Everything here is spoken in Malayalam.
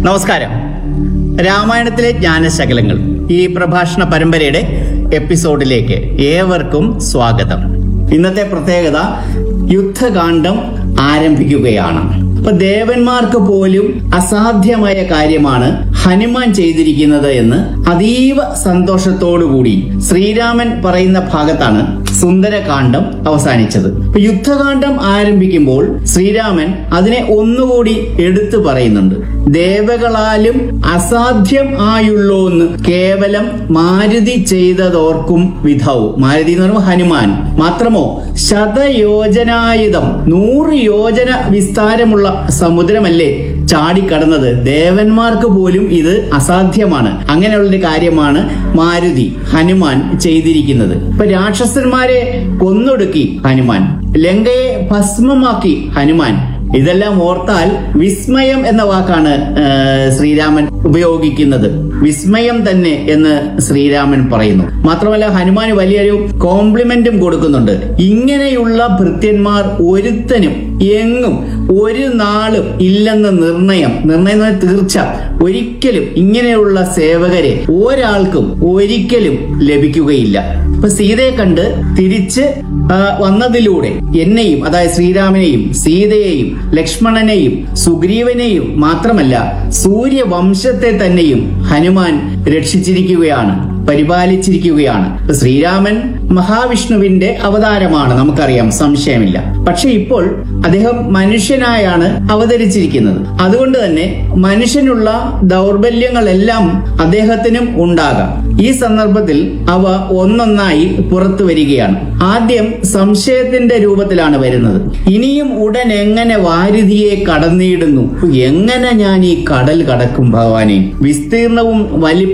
നമസ്കാരം രാമായണത്തിലെ ജ്ഞാനശകലങ്ങൾ ഈ പ്രഭാഷണ പരമ്പരയുടെ എപ്പിസോഡിലേക്ക് ഏവർക്കും സ്വാഗതം ഇന്നത്തെ പ്രത്യേകത യുദ്ധകാന്ഡം ആരംഭിക്കുകയാണ് അപ്പൊ ദേവന്മാർക്ക് പോലും അസാധ്യമായ കാര്യമാണ് ഹനുമാൻ ചെയ്തിരിക്കുന്നത് എന്ന് അതീവ സന്തോഷത്തോടുകൂടി ശ്രീരാമൻ പറയുന്ന ഭാഗത്താണ് സുന്ദരകാന്ഡം അവസാനിച്ചത് ഇപ്പൊ യുദ്ധകാന്ഡം ആരംഭിക്കുമ്പോൾ ശ്രീരാമൻ അതിനെ ഒന്നുകൂടി എടുത്തു പറയുന്നുണ്ട് ദേവകളാലും അസാധ്യം ആയുള്ളോന്ന് കേവലം മാരുതി ചെയ്തതോർക്കും വിധവും മാരുതി എന്ന് പറയുമ്പോൾ ഹനുമാൻ മാത്രമോ ശതയോജനായുധം നൂറ് യോജന വിസ്താരമുള്ള സമുദ്രമല്ലേ ചാടിക്കടന്നത് ദേവന്മാർക്ക് പോലും ഇത് അസാധ്യമാണ് അങ്ങനെയുള്ളൊരു കാര്യമാണ് മാരുതി ഹനുമാൻ ചെയ്തിരിക്കുന്നത് ഇപ്പൊ രാക്ഷസന്മാരെ കൊന്നൊടുക്കി ഹനുമാൻ ലങ്കയെ ഭസ്മമാക്കി ഹനുമാൻ ഇതെല്ലാം ഓർത്താൽ വിസ്മയം എന്ന വാക്കാണ് ആ, ശ്രീരാമൻ ഉപയോഗിക്കുന്നത് വിസ്മയം തന്നെ എന്ന് ശ്രീരാമൻ പറയുന്നു മാത്രമല്ല ഹനുമാന് വലിയൊരു കോംപ്ലിമെന്റും കൊടുക്കുന്നുണ്ട് ഇങ്ങനെയുള്ള ഭൃത്യന്മാർ ഒരുത്തനും എങ്ങും ഒരു നാളും ഇല്ലെന്ന നിർണയം നിർണയം എന്ന് പറഞ്ഞാൽ തീർച്ച ഒരിക്കലും ഇങ്ങനെയുള്ള സേവകരെ ഒരാൾക്കും ഒരിക്കലും ലഭിക്കുകയില്ല ഇപ്പൊ സീതയെ കണ്ട് തിരിച്ച് ആ, വന്നതിലൂടെ എന്നെയും അതായത് ശ്രീരാമനെയും സീതയെയും ലക്ഷ്മണനെയും സുഗ്രീവനെയും മാത്രമല്ല സൂര്യവംശത്തെ തന്നെയും ഹനുമാൻ രക്ഷിച്ചിരിക്കുകയാണ് പരിപാലിച്ചിരിക്കുകയാണ് ഇപ്പൊ ശ്രീരാമൻ മഹാവിഷ്ണുവിന്റെ അവതാരമാണ് നമുക്കറിയാം സംശയമില്ല പക്ഷെ ഇപ്പോൾ അദ്ദേഹം മനുഷ്യനായാണ് അവതരിച്ചിരിക്കുന്നത് അതുകൊണ്ട് തന്നെ മനുഷ്യനുള്ള ദൗർബല്യങ്ങളെല്ലാം അദ്ദേഹത്തിനും ഉണ്ടാകാം ഈ സന്ദർഭത്തിൽ അവ ഒന്നൊന്നായി പുറത്തു വരികയാണ് ആദ്യം സംശയത്തിന്റെ രൂപത്തിലാണ് വരുന്നത് ഇനിയും ഉടൻ എങ്ങനെ വാരുതിയെ കടന്നിടുന്നു എങ്ങനെ ഞാൻ ഈ കടൽ കടക്കും ഭഗവാനെ വിസ്തീർണവും വലി